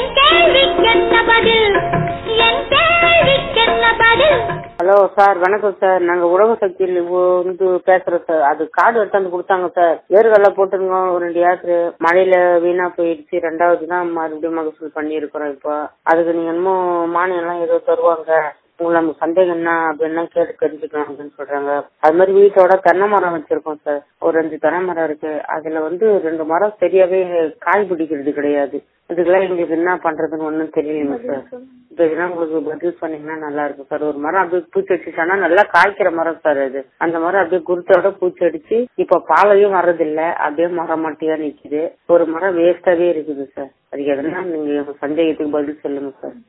என் கேள்விக்கென்ன பதில் என் கேள்விக்கென்ன பதில் ஹலோ சார் வணக்கம் சார் நாங்க உழவு சக்தியில் வந்து பேசுறோம் சார் அது கார்டு எடுத்தாந்து கொடுத்தாங்க சார் ஏறுகல்ல போட்டுருங்க ஒரு ரெண்டு ஏக்கரு மழையில வீணா போயிடுச்சு ரெண்டாவது தான் மறுபடியும் மகசூல் பண்ணியிருக்கிறோம் இப்போ அதுக்கு நீங்க என்னமோ மானியம் எல்லாம் ஏதோ தருவாங்க உங்களுக்கு நமக்கு சந்தேகம் என்ன அப்படின்னா கேட்டு தெரிஞ்சுக்கலாம் அப்படின்னு சொல்றாங்க அது மாதிரி வீட்டோட தென்னை மரம் வச்சிருக்கோம் சார் ஒரு ரெண்டு தென்னை மரம் இருக்கு அதுல வந்து ரெண்டு மரம் சரியாவே காய் பிடிக்கிறது கிடையாது இதுக்கெல்லாம் எங்களுக்கு என்ன பண்றதுன்னு ஒண்ணும் தெரியலைங்க சார் இப்ப இதெல்லாம் உங்களுக்கு பதில் சொன்னீங்கன்னா நல்லா இருக்கும் சார் ஒரு மரம் அப்படியே பூச்சி அடிச்சுட்டானா நல்லா காய்க்கிற மரம் சார் அது அந்த மரம் அப்படியே குருத்தோட பூச்சி அடிச்சு இப்ப பாலையும் வர்றதில்ல அப்படியே மரம் மட்டியா நிக்குது ஒரு மரம் வேஸ்டாவே இருக்குது சார் அதுக்கு எதனா நீங்க உங்க சந்தேகத்துக்கு பதில் சொல்லுங்க சார்